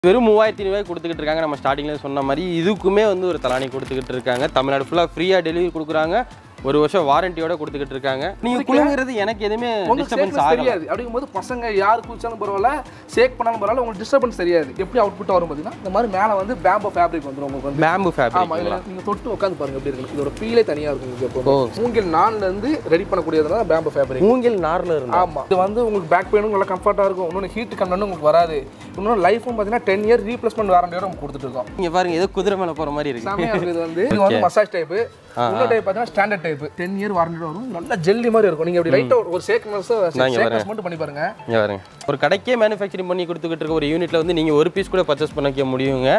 வெறும் மூவாயிரத்தி ரூபாய் கொடுத்துக்கிட்டு இருக்காங்க நம்ம ஸ்டார்டிங்கில் சொன்ன மாதிரி இதுக்குமே வந்து ஒரு தலானி கொடுத்துக்கிட்டு இருக்காங்க தமிழ்நாடு ஃபுல்லாக ஃப்ரீயாக டெலிவரி கொடுக்குறாங்க ஒரு வருஷம் வாரண்டியோட கொடுத்துக்கிட்டு இருக்காங்க நீங்கள் குழுங்கிறது எனக்கு எதுவுமே உங்களுக்கு டிஸ்டர்பன்ஸ் சேக்னஸ் ஆகல தெரியாது அப்படிங்கும்போது பசங்க யார் குளிச்சாலும் பரவாயில்ல சேக் பண்ணாலும் பரவாயில்ல உங்களுக்கு டிஸ்டர்பன்ஸ் தெரியாது எப்படி அவுட்புட் வரும் பார்த்தீங்கன்னா இந்த மாதிரி மேலே வந்து பேம்போ ஃபேப்ரிக் வந்துடும் உங்களுக்கு வந்து பேம்பு ஆமா ஃபேப்ரிக் இதுல நீங்க தொட்டு உட்காந்து பாருங்க எப்படி இருக்கு இதோட ஃபீலே தனியா இருக்கும் இது எப்போ மூங்கில் நான்ல இருந்து ரெடி பண்ணக்கூடியதுனா பேம்போ ஃபேப்ரிக் மூங்கில் நாரில் இருந்தா ஆமா இது வந்து உங்களுக்கு பேக் பெயினும் நல்லா கம்ஃபர்ட்டா இருக்கும் இன்னொன்று ஹீட் கம்ப்ளைண்ட் உங்களுக்கு வராது இன்னொன்று லைஃபும் பார்த்தீங்கன்னா டென் இயர் ரீப்ளேஸ்மெண்ட் வாரண்டியோட நம்ம கொடுத்துட்டு இருக்கோம் இங்கே பாருங்க ஏதோ குதிரை மேலே போகிற மாதிரி இருக்கு செமையா இருக்கு இது வந்து இது வந்து மசாஜ் டைப் உள்ள டைப் பார்த்தீங்கன்னா ஸ்டாண்டர்ட் டைப் டென் இயர் வாரண்டியோட வரும் நல்லா ஜெல்லி மாதிரி இருக்கும் நீங்க அப்படி லைட்டா ஒரு சேக்னஸ் சேக்னஸ் மட்டும் பண்ணி பாருங்க இங்கே பாருங்க ஒரு கடைக்கே மேனுஃபேக்சரிங் பண்ணி கொடுத்துக்கிட்டு இருக்க ஒரு யூனிட்ல வந்து நீங்கள் ஒரு பீஸ் கூட பர்ச்சேஸ் பண்ணிக்க முடியுங்க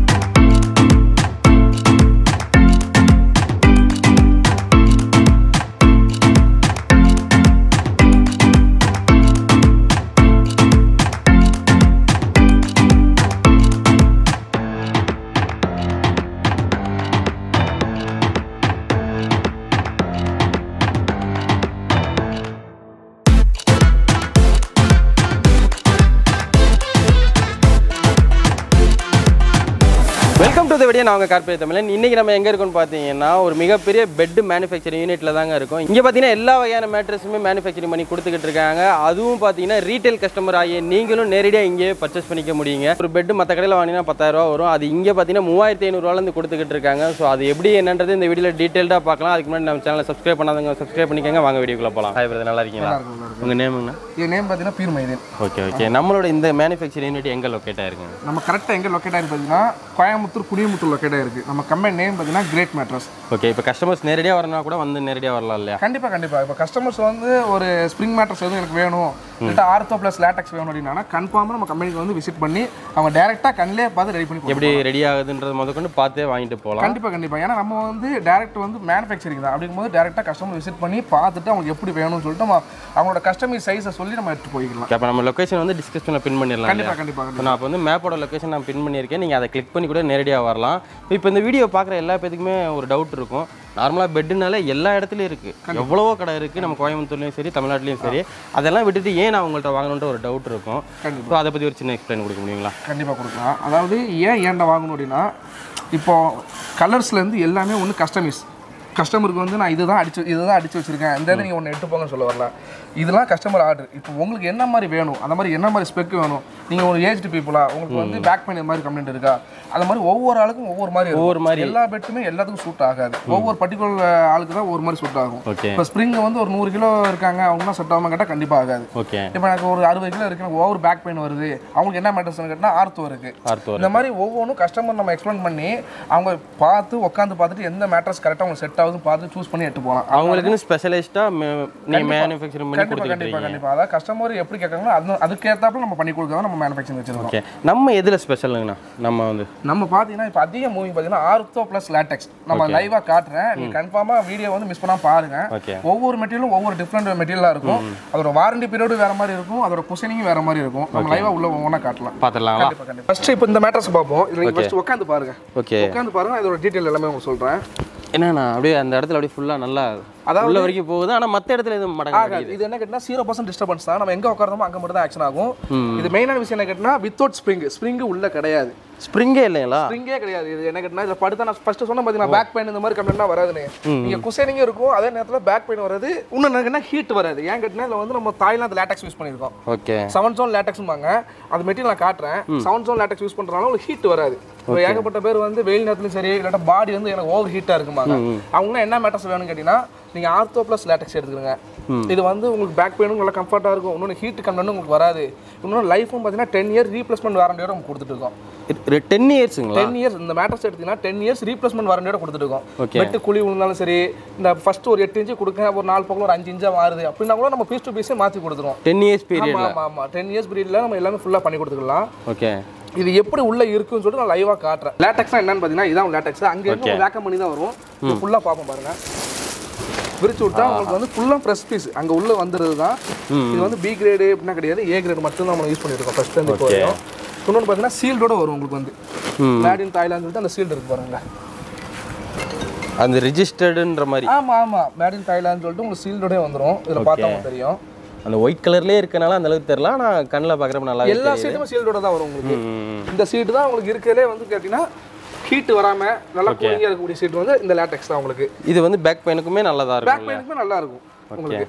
வெல்கம் டு த வீடியோ நான் உங்கள் கார்பரேட் தமிழன் இன்னைக்கு நம்ம எங்கே இருக்கோம்னு பார்த்தீங்கன்னா ஒரு மிகப்பெரிய பெட் மேனுஃபேக்சரிங் யூனிட்ல தாங்க இருக்கும் இங்கே பார்த்தீங்கன்னா எல்லா வகையான மேட்ரஸுமே மேனுஃபேக்சரிங் பண்ணி கொடுத்துக்கிட்டு இருக்காங்க அதுவும் பார்த்தீங்கன்னா ரீட்டைல் கஸ்டமர் ஆகிய நீங்களும் நேரடியாக இங்கேயே பர்ச்சேஸ் பண்ணிக்க முடியுங்க ஒரு பெட் மற்ற கடையில் வாங்கினா பத்தாயிரம் ரூபா வரும் அது இங்கே பார்த்தீங்கன்னா மூவாயிரத்தி ஐநூறுரூவாலேருந்து கொடுத்துக்கிட்டு இருக்காங்க ஸோ அது எப்படி என்னன்றது இந்த வீடியோவில் டீட்டெயில்டாக பார்க்கலாம் அதுக்கு முன்னாடி நம்ம சேனலை சப்ஸ்கிரைப் பண்ணாதவங்க சப்ஸ்கிரைப் பண்ணிக்கோங்க வாங்க வீடியோக்குள்ள போகலாம் ஹாய் பிரதர் நல்லா இருக்கீங்களா உங்கள் நேமுங்கண்ணா என் நேம் பார்த்தீங்கன்னா பீர் மைதீன் ஓகே ஓகே நம்மளோட இந்த மேனுஃபேக்சரிங் யூனிட் எங்கே லொக்கேட் ஆயிருக்குங்க நம்ம கரெக்டாக எங்கே லொக்கேட் ஆயிருக்கு பார்த்தீங்கன்னா கோயம்புத்தூர் குடியமுத்தூர் லொக்கேட் ஆயிருக்கு நம்ம கம்பெனி நேம் பார்த்தீங்கன்னா கிரேட் மேட்ரஸ் ஓகே இப்போ கஸ்டமர்ஸ் நேரடியாக வரணும்னா கூட வந்து நேரடியாக வரலாம் இல்லையா கண்டிப்பா கண்டிப்பா இப்போ கஸ்டமர்ஸ் வந்து ஒரு ஸ்ப்ரிங் மேட்ரஸ் எதுவும் எனக்கு வேணும் இல்லாட்டா ஆர்த்தோ ப்ளஸ் லேட்டக்ஸ் வேணும் அப்படின்னா கன்ஃபார்மாக நம்ம கம்பெனிக்கு வந்து விசிட் பண்ணி அவங்க டேரெக்டாக கண்ணிலே பார்த்து ரெடி பண்ணி கொடுப்பாங்க. எப்படி ரெடி ஆகுதுன்றது முத கொண்டு பார்த்தே வாங்கிட்டு போகலாம் கண்டிப்பா கண்டிப்பா ஏன்னா நம்ம வந்து டேரக்ட் வந்து மேனுஃபேக்சரிங் தான் அப்படிங்கும்போது டேரெக்டாக கஸ்டமர் விசிட் பண்ணி பார்த்துட்டு அவங்களுக்கு எப்படி வேணும்னு சொல்லிட்டு நம்ம அவங்களோட கஸ்டமர் சைஸை சொல்லி நம்ம எடுத்து போய்க்கலாம் அப்போ நம்ம லொக்கேஷன் வந்து டிஸ்கிரிப்ஷனில் பின் பண்ணிடலாம் கண்டிப்பா கண்டிப்பா இப்போ நான் இப்போ வந்து மேப்போட லொக்கேஷன் நான் பின் பண்ணியிருக்கேன் நீங்கள் அதை கிளிக் பண்ணி கூட நேரடியாக வரலாம் இப்போ இந்த வீடியோ பார்க்குற எல்லா பேத்துக்குமே ஒரு டவுட் இருக்கும் நார்மலாக பெட்டுனால எல்லா இடத்துலையும் இருக்குது எவ்வளவோ கடை இருக்குது நம்ம கோயம்புத்தூர்லேயும் சரி தமிழ்நாட்டிலையும் சரி அதெல்லாம் விட்டுட்டு ஏன் நான் உங்கள்கிட்ட வாங்கணுன்ற ஒரு டவுட் இருக்கும் கண்டிப்பா. ஸோ அதை பற்றி ஒரு சின்ன எக்ஸ்பிளைன் கொடுக்க முடியுங்களா கண்டிப்பாக கொடுக்கலாம் அதாவது ஏன் ஏன்டா வாங்கணும் அப்படின்னா இப்போ கலர்ஸ்லேருந்து எல்லாமே ஒன்று கஸ்டமைஸ் கஸ்டமருக்கு வந்து நான் இதுதான் அடிச்சு இதுதான் அடிச்சு வச்சிருக்கேன் இந்த இதை நீங்கள் ஒன்று எடுத்து போங்கன்னு சொல்ல வரல இதெல்லாம் கஸ்டமர் ஆர்டர் இப்போ உங்களுக்கு என்ன மாதிரி வேணும் அந்த மாதிரி என்ன மாதிரி ஸ்பெக் வேணும் நீங்கள் ஒரு ஏஜ்டு பீப்புளா உங்களுக்கு வந்து பேக் பெயின் மாதிரி கம்ப்ளைண்ட் இருக்கா அந்த மாதிரி ஒவ்வொரு ஆளுக்கும் ஒவ்வொரு மாதிரி இருக்கும். ஒவ்வொரு மாதிரி. எல்லா பெட்டுமே எல்லாத்துக்கும் சூட் ஆகாது ஒவ்வொரு பர்டிகுலர் ஆளுக்கு தான் ஒரு மாதிரி சூட் ஆகும் ஓகே இப்போ ஸ்ப்ரிங் வந்து ஒரு நூறு கிலோ இருக்காங்க அவங்களாம் செட் ஆகாம கேட்டால் கண்டிப்பாக ஆகாது ஓகே இப்போ எனக்கு ஒரு அறுபது கிலோ இருக்கு எனக்கு ஓவர் பேக் பெயின் வருது அவங்களுக்கு என்ன மேட்டர்ஸ்னு கேட்டால் ஆர்த்தோ இருக்கு ஆர்த்தோ இந்த மாதிரி ஒவ்வொன்றும் கஸ்டமர் நம்ம எக்ஸ்பிளைன் பண்ணி அவங்க பார்த்து உட்காந்து பார்த்துட்டு எந்த மேட்ரஸ் கரெக்டாக அவங்க செட் ஆகுதுன்னு பார்த்து சூஸ் பண்ணி எடுத்து போகலாம் அவங்களுக்குன்னு ஸ்பெஷலிஸ்ட்டாக நீங்கள் மேனுஃபேக்சரிங் பண்ணி கண்டிப்பாக கொடுத்துக்கிட்டு கண்டிப்பாக கண்டிப்பாக அதாவது கஸ்டமர் எப்படி கேட்குறாங்களோ அது அதுக்கேற்றாப்புல நம்ம பண்ணி கொடுக்குறோம் நம்ம மேனுஃபேக்சரிங் வச்சிருக்கோம் ஓகே நம்ம எதில் ஸ்பெஷலுங்கண்ணா நம்ம வந்து நம்ம பார்த்தீங்கன்னா இப்போ அதிக மூவிங் பார்த்தீங்கன்னா ஆர்த்தோ ப்ளஸ் லேட்டெக்ஸ் நம்ம லைவாக காட்டுறேன் நீங்கள் கன்ஃபார்மாக வீடியோ வந்து மிஸ் பண்ணாம பாருங்க ஓகே ஒவ்வொரு மெட்டீரியலும் ஒவ்வொரு டிஃப்ரெண்ட் மெட்டீரியலாக இருக்கும் அதோட வாரண்டி பீரியடும் வேற மாதிரி இருக்கும் அதோட குஷனிங்கும் வேற மாதிரி இருக்கும் நம்ம லைவாக உள்ள ஒவ்வொன்றா காட்டலாம் பார்த்துடலாங்களா கண்டிப்பா கண்டிப்பா ஃபர்ஸ்ட் இப்போ இந்த மேட்ரஸ் பார்ப்போம் இதுல நீங்க ஃபர்ஸ்ட் உட்காந்து பாருங்க ஓகே உட்காந்து பாருங்க இதோட டீடைல் எல்லாமே உங்களுக்கு சொல்றேன் என்னண்ணா அப்படியே அந்த இடத்துல அப்படியே ஃபுல்லாக நல்லா அதாவது- உள்ள வரைக்கும் போகுது ஆனால் மற்ற இடத்துல எதுவும் மடங்கு ஆகாது இது என்ன கேட்டினா ஜீரோ பர்சன்ட் டிஸ்டர்பன்ஸ் தான் நம்ம எங்க உட்காரமோ அங்க மட்டும் தான் ஆக்ஷன் ஆகும் இது மெயினான விஷயம் என்ன கேட்டினா வித்தவுட் ஸ்ப்ரிங் ஸ்ப்ரிங் உள்ள கிடையாது ஸ்ப்ரிங்கே இல்லைங்களா ஸ்ப்ரிங்கே கிடையாது இது என்ன கேட்டினா இதில் படுத்தா நான் ஃபர்ஸ்ட் சொன்ன பார்த்தீங்கன்னா பேக் பெயின் இந்த மாதிரி கம்ப்ளைண்ட் வராதுன்னு நீங்க குசைனிங் இருக்கும் அதே நேரத்தில் பேக் பெயின் வராது இன்னும் என்ன கேட்டினா ஹீட் வராது ஏன் கேட்டினா இதில் வந்து நம்ம தாய்லாந்து லேட்டக்ஸ் யூஸ் பண்ணியிருக்கோம் ஓகே செவன் ஜோன் லேட்டக்ஸ்பாங்க அது மெட்டீரியல் நான் காட்டுறேன் செவன் ஜோன் லேட்டக்ஸ் யூஸ் பண்றதுனால உங்களுக்கு ஹீட் வராது இப்போ ஏகப்பட்ட பேர் வந்து வெயில் நேரத்துலையும் சரி இல்லாட்டா பாடி வந்து எனக்கு ஓவர் ஹீட்டாக இருக்குமாங்க அவங்களாம் என்ன மேட்டர்ஸ் வேணும்னு கேட்டிங்கன்னா நீங்கள் ஆர்த்தோ ப்ளஸ் லேட்டக்ஸ் எடுத்துக்கோங்க இது வந்து உங்களுக்கு பேக் பெயினும் நல்லா கம்ஃபர்ட்டாக இருக்கும் இன்னொன்று ஹீட் கம்ப்ளைண்ட் உங்களுக்கு வராது இன்னொன்று லைஃபும் பார்த்தீங்கன்னா டென் இயர் ரீப்ளேஸ்மெண்ட் வாரண்டியோட நம்ம கொடுத்துட்டு இருக்கோம் டென் இயர்ஸுங்களா டென் இயர்ஸ் இந்த மேட்டர்ஸ் எடுத்தீங்கன்னா டென் இயர்ஸ் ரீப்ளேஸ்மெண்ட் வாரண்டியோட கொடுத்துட்டு இருக்கோம் Okay. பெட்டு குழி விழுந்தாலும் சரி இந்த ஃபர்ஸ்ட் ஒரு எட்டு இன்ச்சு கொடுங்க ஒரு நாலு பக்கம் ஒரு அஞ்சு இன்ச்சா மாறுது அப்படின்னா கூட நம்ம பீஸ் டு பீஸே மாற்றி கொடுத்துருவோம் டென் இயர்ஸ் ஆமா பீரியட்ல ஆமா ஆமா டென் இயர்ஸ் பீரியட்ல நம்ம எல்லாமே ஃபுல்லா பண்ணி கொடுத்துக்கலாம் ஓகே இது எப்படி உள்ள இருக்குன்னு சொல்லிட்டு நான் லைவா காட்டுறேன் லேட்டக்ஸ் என்னன்னு பாத்தீங்கன்னா இதான் லேட்டக்ஸ் அங்க இருந்து வேக்கம் பண்ணி தான் வரும் இது ஃபுல்லா பார்ப்போம் பாருங்க விரிச்சு விட்டா உங்களுக்கு வந்து ஃபுல்லா ஃப்ரெஷ் பீஸ் அங்க உள்ள வந்துருது தான் இது வந்து பி கிரேடு அப்படின்னா கிடையாது ஏ கிரேடு மட்டும் தான் நம்ம யூஸ் பண்ணிருக்கோம் ஃபர்ஸ்ட் இருந்து இப்போ வரையும் இன்னொன்று பார்த்தீங்கன்னா சீல்டோட வரும் உங்களுக்கு வந்து ம். மேட் இன் தாய்லாந்து சொல்லிட்டு அந்த சீல்டு இருக்கு பாருங்களேன் அந்த ரிஜிஸ்டர்டுன்ற மாதிரி ஆமா ஆமா மேட் இன் தாய்லாந்து சொல்லிட்டு உங்களுக்கு சீல்டோடே வந்துரும் இதுல பார்த்தா உங்களுக்கு தெரியும் அந்த ஒயிட் கலர்லேயே இருக்கனால அந்த அளவுக்கு தெரியல ஆனால் கண்ணில் பார்க்குறப்ப நல்லா எல்லா சீட்டுமே சீல்டோட தான் வரும் உங்களுக்கு ம் இந்த சீட்டு தான் உங்களுக்கு இருக்கிறதுலே வந்து கேட்டிங்கன்னா ஹீட் வராம நல்லா கூலிங்காக இருக்கக்கூடிய சீட் வந்து இந்த லேட்டெக்ஸ் தான் உங்களுக்கு இது வந்து பேக் பெயினுக்குமே நல்லதாக இருக்கும் பேக் பெயினுக்குமே நல்லா இருக்கும் உங்களுக்கு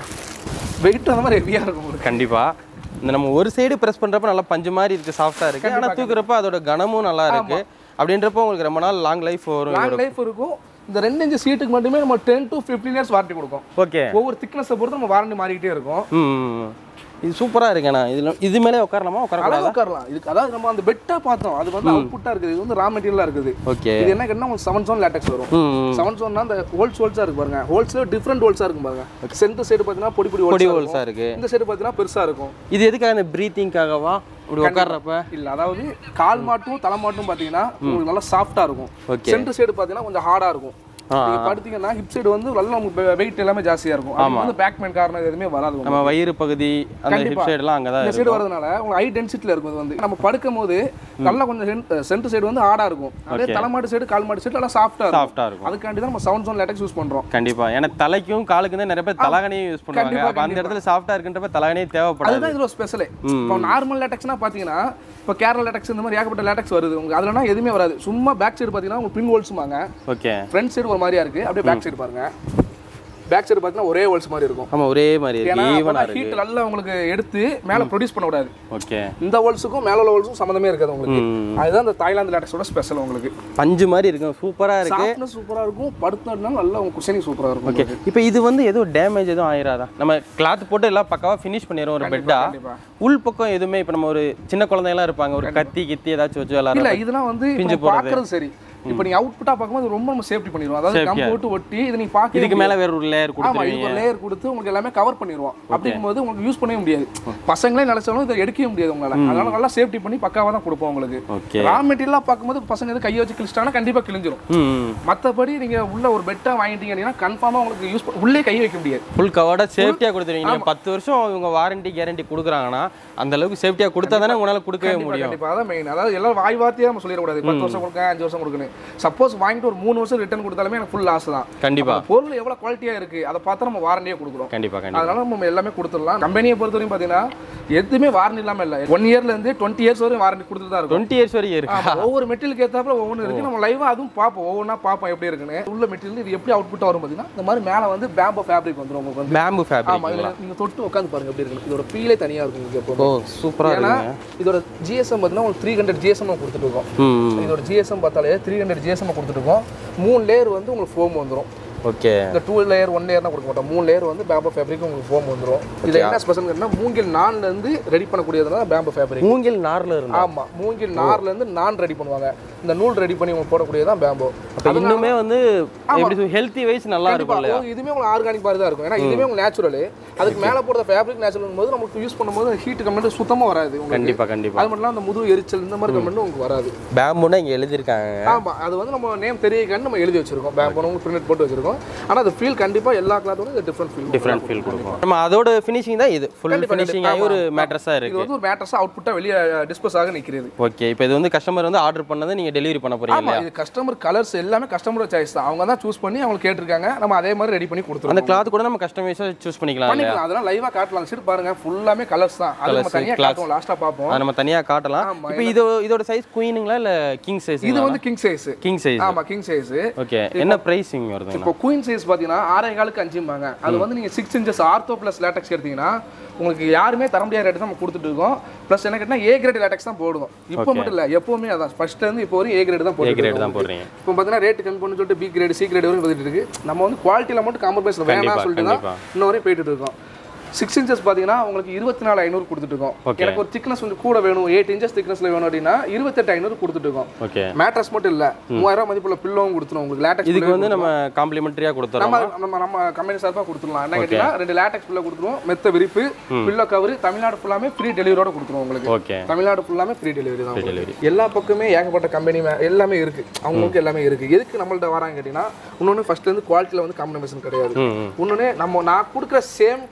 வெயிட் அந்த மாதிரி ஹெவியாக இருக்கும் உங்களுக்கு கண்டிப்பாக இந்த நம்ம ஒரு சைடு ப்ரெஸ் பண்ணுறப்ப நல்லா பஞ்சு மாதிரி இருக்குது சாஃப்டாக இருக்குது ஆனால் தூக்குறப்ப அதோட கனமும் நல்லா இருக்குது அப்படின்றப்ப உங்களுக்கு ரொம்ப நாள் லாங் லைஃப் வரும் லாங் லைஃப் இருக்கும் இந்த ரெண்டு இன்ச்சு சீட்டுக்கு மட்டுமே நம்ம ten to fifteen years warranty கொடுக்கும் ஓகே ஒவ்வொரு திக்னஸை பொறுத்து நம்ம வாரண்டி மாறிக்கிட்டே இருக்கும் ம் இது சூப்பராக இருக்குண்ணா இதில் இது மேலே உட்காரலாமா உட்காரக்கூடாது அழகாக உட்காரலாம் இதுக்கு அதாவது நம்ம அந்த பெட்டா பார்த்தோம் அது வந்து அவுட்புட்டாக இருக்குது இது வந்து ரா மெட்டீரியலாக இருக்குது ஓகே இது என்ன கேட்டால் உங்களுக்கு செவன் சோன் லேட்டக்ஸ் வரும் ம் செவன் சோன்னா அந்த ஹோல்ஸ் ஹோல்ஸாக இருக்கு பாருங்க ஹோல்ஸ்ல டிஃப்ரெண்ட் ஹோல்ஸாக இருக்கும் பாருங்க சென்டர் சைடு பார்த்தீங்கன்னா பொடி பொடி பொடி ஹோல்ஸ் ஹோல்ஸாக இருக்குது இந்த சைடு பார்த்தீங்கன்னா பெருசாக இருக்கும் இது எதுக்காக இந்த ப்ரீத்திங்காகவா இப்படி உட்கார்றப்ப இல்ல அதாவது கால் மாட்டும் தலை மாட்டும் பார்த்தீங்கன்னா உங்களுக்கு நல்லா சாஃப்டாக இருக்கும் Okay. சென்டர் சைடு பார்த்தீங்கன்னா கொஞ்சம் ஹார்டாக இருக்கும் ஆ, நீங்க படுத்தீங்கன்னா ஹிப் சைடு வந்து நல்லா உங்களுக்கு வெயிட் எல்லாமே ஜாஸ்தியாக இருக்கும் அது வந்து பேக் பெயின் காரணம் எதுவுமே வராது உங்களுக்கு. நம்ம வயிறு பகுதி அந்த ஹிப் கண்டிப்பா. சைடெல்லாம் அங்கே தான் இந்த சைடு வரதுனால உங்களுக்கு ஹை டென்சிட்டியில் இருக்கும் இது வந்து நம்ம படுக்கும் போது நல்லா கொஞ்சம் சென்டர் சைடு வந்து ஹார்டாக இருக்கும் அதே தலைமாட்டு சைடு கால் மாட்டு சைடு நல்லா சாஃப்டாக இருக்கும் சாஃப்டாக இருக்கும் அதுக்காண்டி தான் நம்ம சவுண்ட் ஜோன் லேட்டக்ஸ் யூஸ் பண்றோம் கண்டிப்பா ஏன்னா தலைக்கும் காலுக்கும் தான் நிறைய பேர் தலகணியும் யூஸ் பண்ணுவாங்க அப்போ அந்த இடத்துல சாஃப்டாக இருக்குன்றப்ப தலகணியே தேவைப்படாது அதுதான் இதுல ஸ்பெஷலே இப்போ நார்மல் லேட்டக்ஸ்னா பாத்தீங்கன்னா இப்போ கேரளா லேட்டக்ஸ் இந்த மாதிரி ஏகப்பட்ட லேட்டக்ஸ் வருது உங்களுக்கு அதுலனா எதுவுமே வராது சும்மா பேக் சைடு பாத்தீங்கன்னா உங்களுக்கு பின் ஹோல்ஸுமாங்க ஓகே ஃப்ரண்ட் சைடு ஒரு மாதிரியா இருக்கு அப்படியே பேக் சைடு பாருங்க பேக் சைடு பார்த்தீங்கன்னா ஒரே ஹோல்ஸ் மாதிரி இருக்கும் ஆமா ஒரே மாதிரி இருக்கு ஏன்னா ஈவனாக இருக்கு ஹீட் நல்லா உங்களுக்கு எடுத்து மேலே ப்ரொடியூஸ் பண்ண விடாது ஓகே இந்த ஹோல்ஸுக்கும் மேலே உள்ள ஹோல்ஸும் சம்மந்தமே இருக்காது உங்களுக்கு ம். அதுதான் இந்த தாய்லாந்து லேட்டக்ஸோட ஸ்பெஷல் உங்களுக்கு பஞ்சு மாதிரி இருக்கும் சூப்பரா இருக்கு சாஃப்ட்னஸ் சூப்பரா இருக்கும் படுத்தோம்னா நல்லா உங்க குஷனிங் சூப்பரா இருக்கும் ஓகே இப்போ இது வந்து எதுவும் டேமேஜ் எதுவும் ஆயிராதா நம்ம கிளாத் போட்டு எல்லாம் பக்காவா ஃபினிஷ் பண்ணிடுவோம் ஒரு பெட்டா கண்டிப்பா உள் பக்கம் எதுவுமே இப்போ நம்ம ஒரு சின்ன குழந்தையெல்லாம் இருப்பாங்க ஒரு கத்தி கித்தி ஏதாச்சும் வச்சு விளாட்ற இல்ல இதெல்லாம் வந்து இப்ப நம்ம பார்க்கறது சரி இப்போ நீங்க அவுட்புட்டா பார்க்கும்போது ரொம்ப நம்ம சேஃப்டி பண்ணிடுவோம் அதாவது கம் போட்டு ஒட்டி இது நீங்க பாக்க இதுக்கு மேல வேற ஒரு லேயர் ஆமா கொடுத்துருவீங்க இதுக்கு ஒரு லேயர் கொடுத்து உங்களுக்கு எல்லாமே கவர் பண்ணிடுவோம் அப்படிங்கும்போது உங்களுக்கு யூஸ் பண்ணவே முடியாது பசங்களே நினைச்சாலும் இதை எடுக்கவே முடியாது உங்களால அதனால நல்லா சேஃப்டி பண்ணி பக்காவா தான் கொடுப்போம் உங்களுக்கு ஓகே ரா மெட்டீரியலாக பார்க்கும்போது பசங்க எது கையை வச்சு கிழிச்சிட்டாங்கன்னா கண்டிப்பா கிழிஞ்சிரும் ம் மத்தபடி நீங்க உள்ள ஒரு பெட்டா வாங்கிட்டீங்க அப்படின்னா கன்ஃபார்மா உங்களுக்கு யூஸ் உள்ளே கை வைக்க முடியாது ஃபுல் கவர்டா சேஃப்டியா கொடுத்துருவீங்க நீங்க பத்து வருஷம் இவங்க வாரண்டி கேரண்டி கொடுக்குறாங்கன்னா அந்த அளவுக்கு சேஃப்டியா கொடுத்தா தானே உங்களால கொடுக்கவே முடியும் கண்டிப்பா அதான் மெயின் அதாவது எல்லாம் வாய் வார்த்தையா நம்ம சொல்லிடக்கூடாது பத்து வருஷம் கொடுக்க அஞ்சு வருஷம் கொடுக்கணும் சப்போஸ் வாங்கிட்டு ஒரு மூணு வருஷம் ரிட்டர்ன் கொடுத்தாலுமே எனக்கு ஃபுல் லாஸ் தான் கண்டிப்பா அந்த பொருள் எவ்வளவு குவாலிட்டியா இருக்கு அதை பார்த்தா நம்ம வாரண்டியே கொடுக்குறோம் கண்டிப்பா கண்டிப்பா அதனால நம்ம எல்லாமே கொடுத்துடலாம் கம்பெனியை பொறுத்தவரைக்கும் பார்த்தீங்கன்னா எதுவுமே வாரண்டி இல்லாம இல்லை ஒன் இயர்ல இருந்து டுவெண்ட்டி இயர்ஸ் வரையும் வாரண்டி கொடுத்துட்டு தான் இருக்கும் டுவெண்ட்டி இயர்ஸ் வரைக்கும் இருக்கு ஆமா, ஒவ்வொரு மெட்டீரியலுக்கு ஏத்தாப்புல ஒவ்வொன்று இருக்கு நம்ம லைவா அதுவும் பார்ப்போம் ஒவ்வொன்றா பார்ப்போம் எப்படி இருக்குன்னு உள்ள மெட்டீரியல் இது எப்படி அவுட்புட் வரும் பார்த்தீங்கன்னா இந்த மாதிரி மேலே வந்து பேம்போ ஃபேப்ரிக் வந்துரும் உங்களுக்கு வந்து பேம்பு ஃபேப்ரிக் ஆமா இதுல நீங்க தொட்டு உட்காந்து பாருங்க எப்படி இருக்கு இதோட ஃபீலே தனியா இருக்கும் உங்களுக்கு ஓ எப்போ சூப்பரா ஏன்னா இருக்குங்க இதோட ஜிஎஸ்எம் பார்த்தீங்கன்னா உங்களுக்கு த்ரீ ஹண்ட்ரட் ஜிஎஸ்எம் கொடுத்துட்டு இருக்கோம் ம் இதோட ஜிஎஸ்எம் பார்த்தாலே த்ரீ ஹண்ட்ரட் ஜிஎஸ்எம் கொடுத்துட்டு இருக்கோம் மூணு லேயர் வந்து உங்களுக்கு ஃபோம் வந்துரும் ஓகே இந்த டூ லேயர் ஒன் லேயர்னா கொடுக்க மாட்டோம் மூணு லேயர் வந்து பேம்போ ஃபேப்ரிக் உங்களுக்கு ஃபோம் வந்துரும் இதுல என்ன ஸ்பெஷல் கேட்டா மூங்கில் நான்ல இருந்து ரெடி பண்ணக்கூடியதுனா பேம்போ ஃபேப்ரிக் மூங்கில் நார்ல இருந்தா ஆமா மூங்கில் நார்ல இருந்து நான் ரெடி பண்ணுவாங்க இந்த நூல் ரெடி பண்ணி உங்களுக்கு போடக்கூடியதான் பேம்போ அப்ப இன்னுமே வந்து எப்படி ஹெல்த்தி வைஸ் நல்லா இருக்கும் இல்லையா கண்டிப்பா இதுவுமே உங்களுக்கு ஆர்கானிக் மாதிரி தான் இருக்கும் ஏன்னா இதுவுமே உங்களுக்கு நேச்சுரல் அதுக்கு மேல போடுற ஃபேப்ரிக் நேச்சுரல் போது நமக்கு யூஸ் பண்ணும்போது ஹீட் கமெண்ட் சுத்தமா வராது உங்களுக்கு கண்டிப்பா கண்டிப்பா அது மட்டும் இல்லாம அந்த முதுகு எரிச்சல் இந்த மாதிரி கமெண்ட் உங்களுக்கு வராது பேம்புனா இங்க எழுதியிருக்காங்க ஆமா அது வந்து நம்ம நேம் தெரியக்கான்னு நம்ம எழுதி வச்சிருக்கோம் பேம்போ உங்களுக்கு பிரிண்ட் போட்டு வச்சிருக்கோம் ஆனா அது ஃபீல் கண்டிப்பா எல்லா கிளாத்தோட இது டிஃப்ரெண்ட் ஃபீல் டிஃப்ரெண்ட் ஃபீல் கொடுக்கும் நம்ம அதோட ஃபினிஷிங் தான் இது ஃபுல் ஃபினிஷிங் ஆகி ஒரு மேட்ரஸா இது இருக்கு வந்து ஒரு மேட்டர்ஸா அவுட்புட்டா வெளியே டிஸ்போஸ் ஆக நிக்கிறது ஓகே இப்போ இது வந்து கஸ்டமர் வந்து ஆர்டர் பண்ணதை நீங்க டெலிவரி பண்ண போறீங்க ஆமா இது கஸ்டமர் கலர்ஸ் எல்லாமே கஸ்டமர் சாய்ஸ் தான் அவங்க தான் சூஸ் பண்ணி அவங்க கேட்டிருக்காங்க நம்ம அதே மாதிரி ரெடி பண்ணி கொடுத்துருவோம் அந்த கிளாத் கூட நம்ம கஸ்டமைஸா சூஸ் பண்ணிக்கலாம் இல்லையா பண்ணிக்கலாம் அதெல்லாம் லைவா காட்டலாம் சரி பாருங்க ஃபுல்லாமே கலர்ஸ் தான் அது நம்ம தனியா காட்டுவோம் லாஸ்டா பார்ப்போம் அதை நம்ம தனியா காட்டலாம் ஆமா, இப்போ இது இதோட சைஸ் குயினுங்களா இல்ல கிங் சைஸ் இது வந்து கிங் சைஸ் கிங் சைஸ் ஆமா கிங் சைஸ் ஓகே என்ன பிரைசிங் வருதுங்க இப்போ குயின் சைஸ் பார்த்தீங்கன்னா ஆறே காலுக்கு அஞ்சும்பாங்க அது வந்து நீங்கள் six inches ortho plus latex எடுத்தீங்கன்னா உங்களுக்கு யாருமே தர முடியாத ரேட்டு தான் நம்ம கொடுத்துட்டு இருக்கோம் ப்ளஸ் என்ன கேட்டால் ஏ கிரேட் லேட்டக்ஸ் தான் போடுவோம் இப்போ மட்டும் இல்லை எப்பவுமே அதான் ஃபர்ஸ்ட் இருந்து இப்போ வரையும் ஏ கிரேட் தான் ஏ போட்டு கிரேட் தான் போடுறீங்க இப்போ பார்த்தீங்கன்னா ரேட் கம்மி பண்ணி சொல்லிட்டு பி கிரேட் சி கிரேட் வரையும் வந்துட்டு இருக்கு நம்ம வந்து குவாலிட்டியில் மட்டும் காம்ப்ரமைஸ் வேணாம் சொல்லிட்டு தான் கண்டிப்பா. இன்ன வரையும் போயிட்டு இருக்கோம் சிக்ஸ் இன்ச்சஸ் பார்த்தீங்கன்னா உங்களுக்கு இருபத்தி நாலு ஐநூறு கொடுத்துட்டு இருக்கோம் Okay. எனக்கு ஒரு திக்னஸ் கொஞ்சம் கூட வேணும் எயிட் இன்ச்சஸ் திக்னஸ்ல வேணும் அப்படின்னா இருபத்தெட்டு ஐநூறு கொடுத்துட்டு இருக்கோம் ஓகே மேட்ரஸ் மட்டும் இல்லை மூவாயிரம் ரூபாய் மதிப்புள்ள பில்லோவும் கொடுத்துரும் உங்களுக்கு லேட்டக்ஸ் இதுக்கு வந்து நம்ம காம்ப்ளிமெண்டரியா கொடுத்துறோம் நம்ம நம்ம நம்ம கம்பெனி சார்பாக கொடுத்துடலாம் என்ன கேட்டீங்கன்னா ரெண்டு லேட்டக்ஸ் ஃபுல்லாக கொடுத்துருவோம் மெத்த விரிப்பு பில்லோ கவர் தமிழ்நாடு ஃபுல்லாமே ஃப்ரீ டெலிவரியோட கொடுத்துருவோம் உங்களுக்கு ஓகே தமிழ்நாடு ஃபுல்லாமே ஃப்ரீ டெலிவரி தான் உங்களுக்கு. டெலிவரி எல்லா பக்கமே ஏகப்பட்ட கம்பெனி எல்லாமே இருக்கு அவங்களுக்கு எல்லாமே இருக்கு எதுக்கு நம்மள்ட்ட வராங்க கேட்டீங்கன்னா இன்னொன்று ஃபர்ஸ்ட் வந்து குவாலிட்டியில் வந்து காம்ப்ரமைசேஷன் கிடையாது ம் ம் இன்னொன்று நம்ம நான் கொடுக்குற சேம் குவாலிட்டியில் வந்து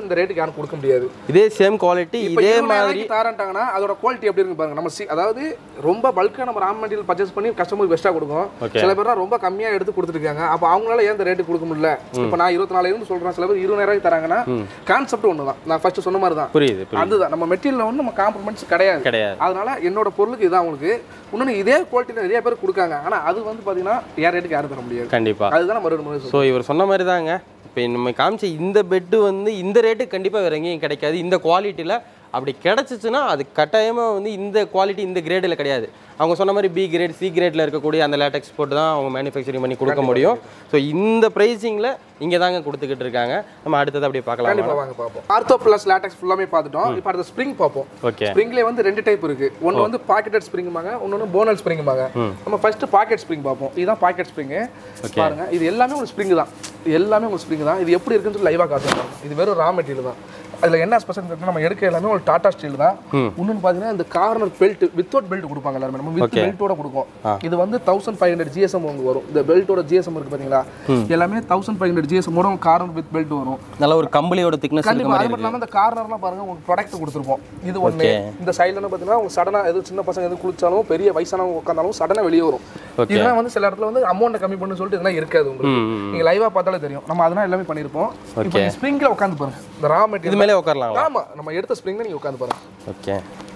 வந்து இந்த ரேட்டுக்கு யாரும் கொடுக்க முடியாது இதே சேம் குவாலிட்டி இப்போ இதே இருபதாயிரம் மாதிரி ரூபாய்க்கு தரேன்ட்டாங்கன்னா அதோட குவாலிட்டி எப்படி இருக்கு பாருங்க நம்ம சி- அதாவது ரொம்ப பல்கா நம்ம ரா மெட்டீரியல் பர்ச்சேஸ் பண்ணி கஸ்டமருக்கு பெஸ்ட்டாக கொடுக்கும் Okay. சில பேர் ரொம்ப கம்மியா எடுத்து கொடுத்துருக்காங்க அப்போ அவங்களால ஏன் இந்த ரேட்டு கொடுக்க முடியல இப்போ நான் இருபத்தி நாலாயிரம் சொல்றேன் சில பேர் இருபதாயிரம் ரூபாய்க்கு தராங்கன்னா கான்செப்ட் ஒன்று தான் நான் ஃபர்ஸ்ட் சொன்ன மாதிரி தான் புரியுது புரியுது அதுதான் நம்ம மெட்டீரியல் வந்து நம்ம காம்ப்ரமைஸ் கிடையாது கிடையாது அதனால என்னோட பொருளுக்கு இதான் உங்களுக்கு இன்னொன்று இதே குவாலிட்டியில் நிறைய பேர் கொடுக்காங்க ஆனா அது வந்து பாத்தீங்கன்னா யார் ரேட்டுக்கு யாரும் தர முடியாது கண்டிப்பா அதுதான் நம்ம ரெண்டு மூணு ஸோ இவர் சொன்ன மாதிரி தாங்க இப்போ நம்ம காமிச்ச இந்த பெட்டு வந்து இந்த ரேட்டுக்கு கண்டிப்பாக வேற எங்கேயும் கிடைக்காது இந்த குவாலிட்டியில் அப்படி கிடச்சிச்சுன்னா அது கட்டாயமாக வந்து இந்த குவாலிட்டி இந்த கிரேடில் கிடையாது அவங்க சொன்ன மாதிரி பி கிரேட் சி கிரேடில் இருக்கக்கூடிய அந்த லேட்டெக்ஸ் போட்டு தான் அவங்க மேனுஃபேக்சரிங் பண்ணி கொடுக்க முடியும் ஸோ இந்த ப்ரைஸிங்கில் இங்கே தாங்க கொடுத்துக்கிட்டு இருக்காங்க நம்ம அடுத்தது அப்படியே பார்க்கலாம் கண்டிப்பா வாங்க பார்ப்போம் ஆர்த்தோ பிளஸ் லேட்டக்ஸ் ஃபுல்லாமே பார்த்துட்டோம் இப்போ அடுத்த ஸ்ப்ரிங் பார்ப்போம் ஓகே ஸ்ப்ரிங்லேயே வந்து ரெண்டு டைப் இருக்கு ஒன்று வந்து பாக்கெட்டட் ஸ்ப்ரிங்குமாங்க இன்னொன்று போனல் ஸ்ப்ரிங்குமாங்க நம்ம ஃபர்ஸ்ட் பாக்கெட் ஸ்ப்ரிங் பார்ப்போம் இதுதான் பாக்கெட் ஸ்ப்ரிங்கு பாருங்க இது எல்லாமே ஒரு ஸ்ப்ரிங் தான் இது எல்லாமே ஒரு ஸ்ப்ரிங் தான் இது எப்படி இருக்குன்னு சொல்லி லைவாக காட்டுறாங்க இது வெறும் ரா மெட்டீரியல் தான் அதில் என்ன ஸ்பெஷல் நம்ம எடுக்க எல்லாமே ஒரு டாடா ஸ்டீல் தான் இன்னொன்று பார்த்தீங்கன்னா இந்த கார்னர் பெல்ட் வித்தவுட் பெல்ட் கொடுப்பாங்க எல்லாருமே நம்ம வித் பெல்ட்டோட கொடுப்போம் இது வந்து தௌசண்ட் ஃபைவ் ஹண்ட்ரட் ஜிஎஸ்எம் உங்களுக்கு வரும் இந்த பெல்ட்டோட ஜிஎஸ்எம் இருக்கு பார்த்தீங்களா எல்லாமே தௌசண்ட் ஃபைவ் ஹண்ட்ரட் ஜிஎஸ்எம்மோட கார்னர் வித் பெல்ட் வரும் நல்ல ஒரு கம்பளியோட திக்னஸ் இருக்க கண்டிப்பா மாதிரி அது மட்டும் இல்லாம இந்த கார்னர்லாம் பாருங்க உங்களுக்கு ப்ராடக்ட் கொடுத்துருப்போம் இது ஒண்ணு இந்த சைடுல பாத்தீங்கன்னா உங்களுக்கு சடனா எது சின்ன பசங்க எது குளிச்சாலும் பெரிய வயசானவங்க உட்காந்தாலும் சடனா வெளியே வரும் Okay. இதெல்லாம் வந்து சில இடத்துல வந்து அமௌண்ட் கம்மி பண்ணு சொல்லிட்டு இதெல்லாம் இருக்காது உங்களுக்கு நீங்க லைவா பார்த்தாலே தெரியும் நம்ம அதெல்லாம் எல்லாமே பண்ணிருப்போம் இப்போ ஸ்ப்ரிங்ல உட்காந்து பாருங்க இந்த ரா இது மெட்டீரியல் மேலே உட்காரலாங்களா ஆமா நம்ம எடுத்த ஸ்ப்ரிங்ல நீங்க உட்காந்து பாருங்க ஓகே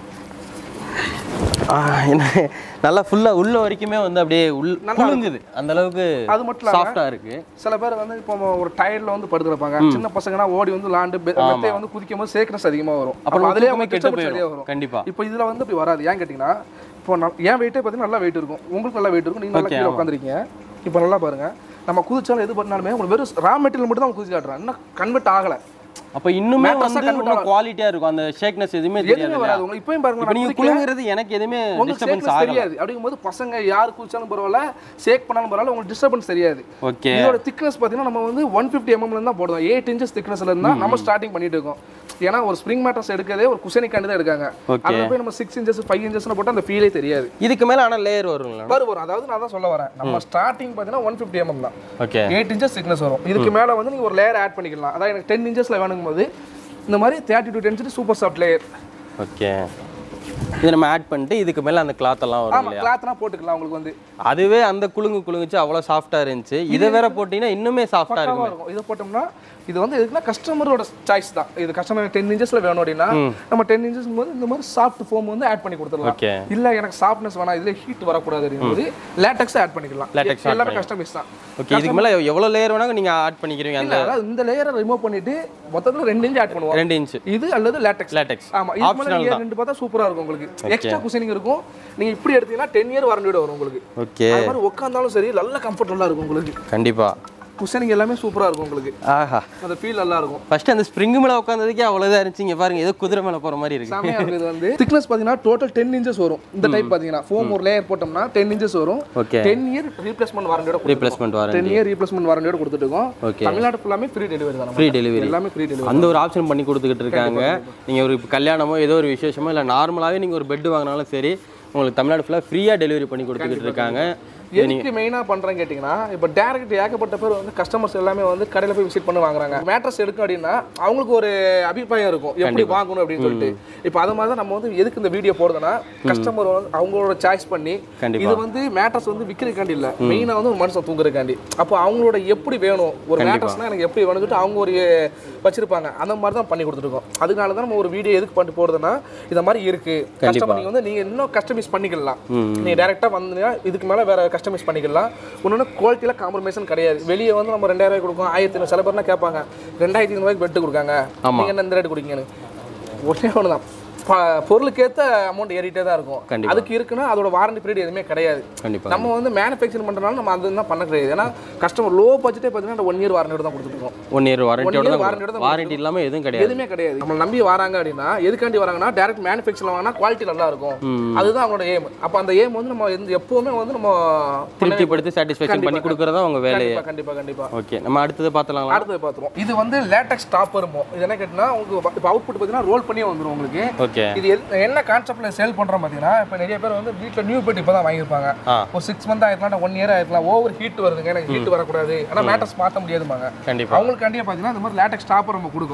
என்ன நல்லா ஃபுல்லாக உள்ள வரைக்குமே வந்து அப்படியே உள் குலுங்குது அந்த அளவுக்கு அது மட்டும் இல்லாம சாஃப்டாக இருக்கு சில பேர் வந்து இப்போ ஒரு டயர்ல வந்து படுத்துருப்பாங்க சின்ன பசங்கன்னா ஓடி வந்து லாண்டு மெத்தையை வந்து குதிக்கும் போது சேக்னஸ் அதிகமா வரும் அப்புறம் அப்போ அதுலயே தூக்கமே அவங்க கெட்டு கெட்டு சரியா போயிடும் வரும் கண்டிப்பா இப்போ இதுல வந்து இப்படி வராது ஏன் கேட்டிங்கன்னா இப்போ நான் என் வெயிட்டே பார்த்தீங்கன்னா நல்லா வெயிட் இருக்கும் உங்களுக்கு நல்லா வெயிட் இருக்கும் நீங்க நல்லா கீழே உட்காந்துருக்கீங்க இப்போ நல்லா பாருங்க நம்ம குதிச்சாலும் எது பண்ணாலுமே உங்களுக்கு வெறும் ரா மெட்டீரியல் மட்டும் தான் குதிச்சு காட்டுறேன் இன்னும் கன்வெர்ட் ஆகல அப்போ இன்னுமே Mattress-ஆ வந்து convert இன்னும் குவாலிட்டியாக இருக்கும் அந்த ஷேக்னஸ் எதுவுமே தெரியாது எதுவுமே வராது உங்களுக்கு இப்பயும் பாருங்க இப்போ நான் நீங்கள் குதிக்கிறேன். குலுங்குறது எனக்கு எதுவுமே உங்களுக்கு டிஸ்டர்பன்ஸ் சேக்னஸ் ஆகல தெரியாது அப்படிங்கும்போது பசங்க யார் குதிச்சாலும் பரவாயில்ல சேக் பண்ணாலும் பரவாயில்ல உங்களுக்கு டிஸ்டர்பன்ஸ் தெரியாது ஓகே இதோட திக்னஸ் பார்த்தீங்கன்னா நம்ம வந்து ஒன் ஃபிஃப்டி எம்எம்ல தான் போடுறோம் எயிட் இன்ச்சஸ் திக்னஸ்ல இருந்தா நம்ம ஸ்டார்டிங் பண்ணிட்டு இருக்கோம் ஏன்னா ஒரு ஸ்ப்ரிங் மேட்டர்ஸ் எடுக்கிறதே ஒரு குஷனிக்காண்டி தான் எடுக்காங்க Okay. அதில் போய் நம்ம சிக்ஸ் இன்ச்சஸ் ஃபைவ் இன்ச்சஸ்னு போட்டால் அந்த ஃபீலே தெரியாது இதுக்கு மேலே ஆனால் லேயர் வருங்களா வரும் வரும் அதாவது நான் தான் சொல்ல வரேன் நம்ம ஸ்டார்டிங் பார்த்தீங்கன்னா ஒன் ஃபிஃப்டி எம்எம் தான் ஓகே எயிட் இன்ச்சஸ் திக்னஸ் வரும் இதுக்கு மேலே வந்து நீங்கள் ஒரு லேயர் ஆட் பண்ணிக்கலாம் அதாவது எனக்கு டென் இன்ச்சஸில் வேணுங்கும் போது இந்த மாதிரி thirty two density super soft layer okay இது நம்ம ஆட் பண்ணிட்டு இதுக்கு மேலே அந்த கிளாத் எல்லாம் வரும் ஆமாம் கிளாத்னா போட்டுக்கலாம் உங்களுக்கு வந்து அதுவே அந்த குலுங்கு குலுங்குச்சு அவ்வளோ சாஃப்டாக இருந்துச்சு இதை வேற போட்டிங்கன்னா இன்னுமே சாஃப்டாக இருக்கும் பக்காவா இருக்கும் இதை போட்டோம்னா இது வந்து எதுக்குன்னா கஸ்டமரோட சாய்ஸ் தான் இது கஸ்டமர் டென் இன்ச்சஸ்ல வேணும் அப்படின்னா நம்ம டென் இன்ச்சஸ் போது இந்த மாதிரி சாஃப்ட் ஃபோம் வந்து ஆட் பண்ணி கொடுத்துடலாம் ஓகே இல்ல எனக்கு சாஃப்ட்னஸ் வேணாம் இதுல ஹீட் வரக்கூடாது அப்படிங்கும்போது லேட்டக்ஸ் ஆட் பண்ணிக்கலாம் Latex add எல்லாமே கஸ்டமைஸ் தான் ஓகே இதுக்கு மேலே எவ்வளோ லேயர் வேணாலும் நீங்கள் ஆட் பண்ணிக்கிறீங்க அந்த இல்ல அதாவது இந்த லேயரை ரிமூவ் பண்ணிட்டு மொத்தத்துல ரெண்டு இன்ச் ஆட் பண்ணுவோம் ரெண்டு இன்ச்சு இது அல்லது லேட்டக்ஸ் லேட்டெக்ஸ் ஆமா இது மேல நீங்க ரெண்டு பார்த்தா சூப்பரா இருக்கும் உங்களுக்கு எக்ஸ்ட்ரா குஷனிங் இருக்கும் நீங்க இப்படி எடுத்தீங்கன்னா டென் இயர் வாரண்டியோட வரும் உங்களுக்கு ஓகே அது மாதிரி உட்காந்தாலும் சரி நல்ல கம்ஃபர்டபுளா இருக்கும் உங்களுக்கு கண்டிப்பாக குஷனிங் எல்லாமே சூப்பரா இருக்கும் உங்களுக்கு ஆஹா அந்த ஃபீல் நல்லா இருக்கும் ஃபர்ஸ்ட் அந்த ஸ்ப்ரிங் மேலே உட்காந்ததுக்கே அவ்வளோதான் இருந்துச்சு இங்க பாருங்க ஏதோ குதிரை மேலே போகிற மாதிரி இருக்கு செமையா இருக்கும் இது வந்து திக்னஸ் பாத்தீங்கன்னா டோட்டல் டென் இன்ச்சஸ் வரும் இந்த டைப் பாத்தீங்கன்னா ஃபோம் ஒரு லேயர் போட்டோம்னா டென் இன்ச்சஸ் வரும் ஓகே டென் இயர் ரீப்ளேஸ்மெண்ட் வாரண்டியோட ரீப்ளேஸ்மெண்ட் வர டென் இயர் ரீப்ளேஸ்மெண்ட் வாரண்டியோட கொடுத்துட்டு இருக்கோம் Okay. தமிழ்நாடு ஃபுல்லாமே ஃப்ரீ டெலிவரி தான் ஃப்ரீ டெலிவரி எல்லாமே ஃப்ரீ டெலிவரி அந்த ஒரு ஆப்ஷன் பண்ணி கொடுத்துக்கிட்டு இருக்காங்க நீங்கள் ஒரு இப்போ கல்யாணமோ ஏதோ ஒரு விசேஷமோ இல்லை நார்மலாகவே நீங்கள் ஒரு பெட் வாங்கினாலும் சரி உங்களுக்கு தமிழ்நாடு ஃபுல்லாக ஃப்ரீயாக டெலிவரி பண்ணி கொடுத்துக்கிட்டு இருக்காங்க எதுக்கு மெயினா பண்றேன்னு கேட்டிங்கன்னா இப்போ டேரக்ட் ஏகப்பட்ட பேர் வந்து கஸ்டமர்ஸ் எல்லாமே வந்து கடையில போய் விசிட் பண்ணி வாங்குறாங்க மேட்ரஸ் எடுக்கும் அப்படின்னா அவங்களுக்கு ஒரு அபிப்பிராயம் இருக்கும் எப்படி வாங்கணும் அப்படின்னு சொல்லிட்டு இப்போ அது மாதிரி தான் நம்ம வந்து எதுக்கு இந்த வீடியோ போடுறதுன்னா கஸ்டமர் வந்து அவங்களோட சாய்ஸ் பண்ணி கண்டிப்பா. இது வந்து மேட்ரஸ் வந்து விற்கிறதுக்காண்டி இல்ல மெயினா வந்து ஒரு மனுஷன் தூங்குறதுக்காண்டி அப்போ அவங்களோட எப்படி வேணும் ஒரு மேட்ரஸ்னா எனக்கு எப்படி வேணும்னு சொல்லிட்டு அவங்க ஒரு வச்சிருப்பாங்க அந்த மாதிரி தான் பண்ணி கொடுத்துருக்கோம் அதனால தான் நம்ம ஒரு வீடியோ எதுக்கு பண்ணிட்டு போறதுன்னா இந்த மாதிரி இருக்கு கஸ்டமர் நீங்க வந்து நீங்க இன்னும் கஸ்டமைஸ் பண்ணிக்கலாம் நீங்க டைரக்டா வந்தீங்கன்னா இதுக்கு மேல வேற கஸ்டமைஸ் பண்ணிக்கலாம் இன்னொன்று குவாலிட்டியில் காம்ப்ரமைஸும் கிடையாது வெளியே வந்து நம்ம ரெண்டாயிரம் ரூபாய் கொடுக்கும் ஆயிரத்தி ஐநூறு சில பேர்னா கேட்பாங்க ரெண்டாயிரத்தி ஐநூறுவாய்க்கு பெட்டு கொடுக்காங்க நீங்க என்ன இந்த ரேட் கொடுக்கீங்கன்னு ஒரே ஒன்று தான் பொருளுக்கேற்ற அமௌண்ட் ஏறிட்டே தான் இருக்கும் கண்டிப்பா. அதுக்கு இருக்குன்னா அதோட வாரண்டி பீரியட் எதுவுமே கிடையாது கண்டிப்பாக நம்ம வந்து மேனுஃபேக்சர் பண்றதுனால நம்ம அது தான் பண்ண கிடையாது ஏன்னா கஸ்டமர் லோ பட்ஜெட்டே பார்த்தீங்கன்னா ஒன் இயர் வாரண்டியோட தான் கொடுத்துருக்கோம் ஒன் இயர் வாரண்டியோட year warranty யோட தான் தான் வாரண்டி இல்லாமல் எதுவும் கிடையாது எதுவுமே கிடையாது நம்ம நம்பி வராங்க அப்படின்னா எதுக்காண்டி வராங்கன்னா டேரக்ட் மேனுஃபேக்சர் வாங்கினா குவாலிட்டி நல்லா இருக்கும் அதுதான் அவங்களோட எய்ம் அப்போ அந்த எய்ம் வந்து நம்ம எந்த- எப்பவுமே வந்து நம்ம திருப்திப்படுத்தி சாட்டிஸ்ஃபேக்ஷன் பண்ணி கொடுக்குறதா உங்க வேலையை கண்டிப்பா கண்டிப்பா கண்டிப்பா ஓகே நம்ம அடுத்தது பார்த்தலாங்களா அடுத்தது பார்த்துருவோம் இது வந்து லேட்டக்ஸ் டாப் இருக்கும் இது என்ன கேட்டினா உங்களுக்கு இப்போ அவுட்புட் பார்த்தீங்கன்னா ரோல் பண்ணியே வந்துடும் உங்களுக்கு ஓகே இது எல்- என்ன கான்செப்ட்ல சேல் பண்றோம் பார்த்தீங்கன்னா இப்போ நிறைய பேர் வந்து வீட்டில் நியூ பெட் இப்போ தான் வாங்கியிருப்பாங்க ஆ. ஒரு சிக்ஸ் மந்த் ஆயிருக்கலாம் ஒன் இயர் ஆயிருக்கலாம் ஓவர் ஹீட் வருதுங்க எனக்கு ஹீட் வரக்கூடாது ஆனால் மேட்டர்ஸ் மாற்ற முடியாதுமாங்க கண்டிப்பா அவங்களுக்காண்டியே பார்த்தீங்கன்னா இந்த மாதிரி லேட்டக்ஸ் டாப்பர் நம்ம கொடுக்கும்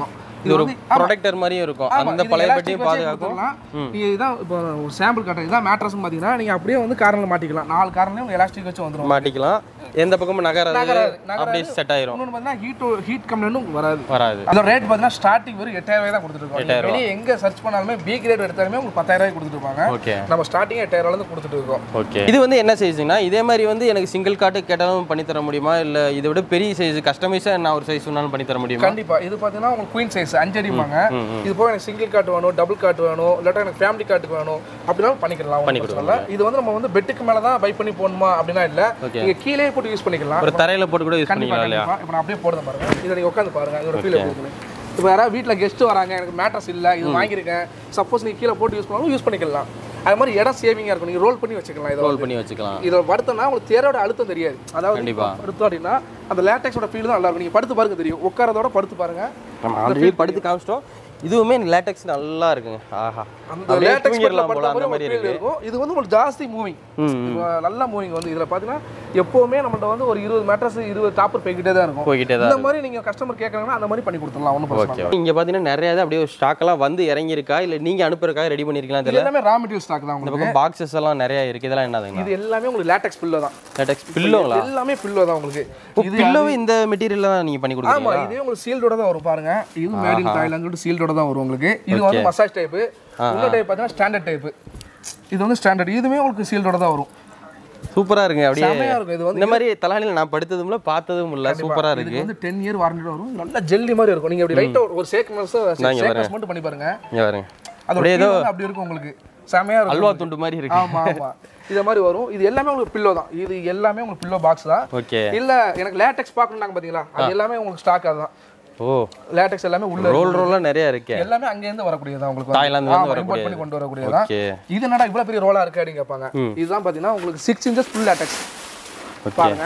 இது ஒரு வந்து- ஆமா. ப்ரொடெக்டர் மாதிரியும் இருக்கும் ஆமா, அந்த இது பழைய elastic பெட்டியும் வச்சே பாதுகாக்கும் கொடுத்துடலாம். நீங்க இதான் இப்போ ஒரு சாம்பிள் காட்டுறேன் இதான் மேட்ரஸ் பார்த்தீங்கன்னா நீங்க அப்படியே வந்து கார்னரில் மாட்டிக்கலாம் நாலு கார்னர்லையும் எலாஸ்டிக் வச்சு வந்துரும் மாட்டிக்கலாம் எந்த பக்கமும் நகராது நகராது, நகராது. அப்படியே செட் ஆயிரும் இன்னொன்று பார்த்தீங்கன்னா ஹீட் ஹீட் கம்ப்ளைண்ட்டும் வராது வராது அதோட ரேட் பார்த்தீங்கன்னா ஸ்டார்டிங் வெறும் எட்டாயிரம் ரூபாய் தான் கொடுத்துட்டு இருக்கோம் நீங்க வெளியே எங்க சர்ச் பண்ணாலுமே பி கிரேட் எடுத்தாலுமே உங்களுக்கு பத்தாயிரம் ரூபாய் கொடுத்துட்டு இருப்பாங்க ஓகே நம்ம ஸ்டார்டிங் எட்டாயிரம் ரூபாய் கொடுத்துட்டு இருக்கோம் ஓகே இது வந்து என்ன சைஸ்னா இதே மாதிரி வந்து எனக்கு சிங்கிள் காட்டு கேட்டாலும் பண்ணி தர முடியுமா இல்ல இதை விட பெரிய சைஸ் கஸ்டமைஸா நான் ஒரு சைஸ் வேணாலும் பண்ணி தர முடியுமா கண்டிப்பா இது பார்த்தீங்கன்னா உங்களுக்கு குயின் சைஸ் அஞ்சு அடிப்பாங்க இது போக எனக்கு சிங்கிள் கார்டு வேணும் டபுள் கார்டு வேணும் இல்லாட்டா எனக்கு ஃபேமிலி கார்டுக்கு வேணும் அப்படினாலும் பண்ணிக்கலாம் ஒண்ணும் பண்ணி பிரச்சனை இல்ல. இது வந்து நம்ம வந்து பெட்டுக்கு மேல தான் பை பண்ணி போகணுமா அப்படின்னா இல்ல Okay. நீங்க கீழே போட்டு யூஸ் பண்ணிக்கலாம் ஒரு தரையில போட்டு கூட யூஸ் கண்டிப்பா பண்ணிக்கலாம் இல்லையா கண்டிப்பா இப்போ நான் அப்படியே போடுறேன் பாருங்க இதை நீங்க உட்காந்து பாருங்க இதோட ஃபீல் எப்படி இருக்குன்னு இப்போ யாராவது வீட்டில் கெஸ்ட் வராங்க எனக்கு மேட்ரஸ் இல்ல இது வாங்கியிருக்கேன் சப்போஸ் நீங்க கீழே போட்டு யூஸ் பண்ணாலும் யூஸ் பண்ணிக்கலாம் அது மாதிரி இடம் சேவிங்கா இருக்கும் நீங்க ரோல் பண்ணி வச்சுக்கலாம் இதை ரோல் பண்ணி வச்சுக்கலாம் இதை படுத்தோம்னா உங்களுக்கு தேரோட அழுத்தம் தெரியாது அதாவது கண்டிப்பா. படுத்தோம் அப்படின்னா அந்த லேட்டெக்ஸோட ஃபீல் தான் நல்லா இருக்கும் நீங்க படுத்து பாருங்க தெரியும் உட்காரதோட படுத்து பாருங்க நம்ம ஆல்ரெடி படுத்து காமிச்சிட்டோம் இதுவுமே லேட்டெக்ஸ் நல்லா இருக்குங்க ஆஹா அந்த அப்படியே லேட்டெக்ஸ் தூங்கிடலாம் போல படுத்த அந்த மாதிரி மாதிரி ஒரு feel இருக்கு இருக்கும் இது வந்து உங்களுக்கு ஜாஸ்தி மூவிங் ம் நல்ல மூவிங் வந்து இதுல பாத்தீங்கன்னா எப்பவுமே நம்மள்ட்ட வந்து ஒரு இருபது மேட்ரஸ் இருபது டாப்பர் போய்கிட்டே தான் இருக்கும் போய்கிட்டே தான் இந்த மாதிரி நீங்க கஸ்டமர் கேட்கறாங்கன்னா அந்த மாதிரி பண்ணி கொடுத்துடலாம் ஒன்றும் பிரச்சனை இல்லை ஓகே இங்க பாத்தீங்கன்னா நிறைய இது அப்படியே ஸ்டாக் எல்லாம் வந்து இறங்கியிருக்கா இல்ல நீங்க அனுப்புறதுக்காக ரெடி பண்ணிருக்கலாம் இது தெரியல எல்லாமே ரா மெட்டீரியல் ஸ்டாக் தான் இந்த உங்களுக்கு பக்கம் பாக்ஸஸ் எல்லாம் நிறைய இருக்கு இதெல்லாம் என்னதுங்க இது எல்லாமே உங்களுக்கு லேட்டெக்ஸ் பில்லோ தான் லேட்டெக்ஸ் பில்லோங்களா எல்லாமே பில்லோ தான் உங்களுக்கு இது பில்லோவே இந்த மெட்டீரியல் தான் நீங்க பண்ணி ஆமா கொடுக்குறீங்களா இதே உங்களுக்கு சீல்டோட தான் வரும் பாருங்க இது மேட் இன் தாய்லாந்து சொல்லிட்டு சீல்டோட தான் வரும் உங்களுக்கு இது வந்து மசாஜ் டைப் இந்த டைப் பார்த்தீங்கன்னா ஸ்டாண்டர்ட் டைப் இது வந்து ஸ்டாண்டர்ட் இதுவுமே உங்களுக்கு சீல்டோட தான் வரும் சூப்பரா இருக்குங்க அப்படியே செமையா இருக்கும் இது வந்து இந்த மாதிரி தலானியில் நான் படுத்ததும் இல்ல பார்த்ததும் இல்ல சூப்பரா இருக்கு இதுக்கு வந்து டென் இயர் வாரண்டி வரும் இது நல்ல ஜெல்லி மாதிரி இருக்கும் நீங்க அப்படி லைட்டா ஒரு சேக்னஸ் சேக்னஸ் மட்டும் பண்ணி பாருங்க இங்க பாருங்க அது அப்படியே ஏதோ அப்படி இருக்கும் உங்களுக்கு செமையா இருக்கும் அல்வா துண்டு மாதிரி இருக்கு ஆமா ஆமா இத மாதிரி வரும் இது எல்லாமே உங்களுக்கு பில்லோ தான் இது எல்லாமே உங்களுக்கு பில்லோ பாக்ஸ் தான் ஓகே இல்ல எனக்கு லேட்டெக்ஸ் பார்க்கணும்னாங்க பாத்தீங்களா அது எல்லாமே உங்களுக்கு ஸ்டாக் அதுதான் ஓ லேட்டெக்ஸ் எல்லாமே உள்ள ரோல் ரோலா நிறைய இருக்கே எல்லாமே அங்க இருந்து வரக்கூடியதா உங்களுக்கு தாய்லாந்துல இருந்து இம்போர்ட் பண்ணி கொண்டு வரக்கூடியதா ஓகே இது என்னடா இவ்வளவு பெரிய ரோலா இருக்கு அப்படின்னு கேட்பாங்க இதுதான் பாத்தீங்கன்னா உங்களுக்கு six inches full latex okay பாருங்க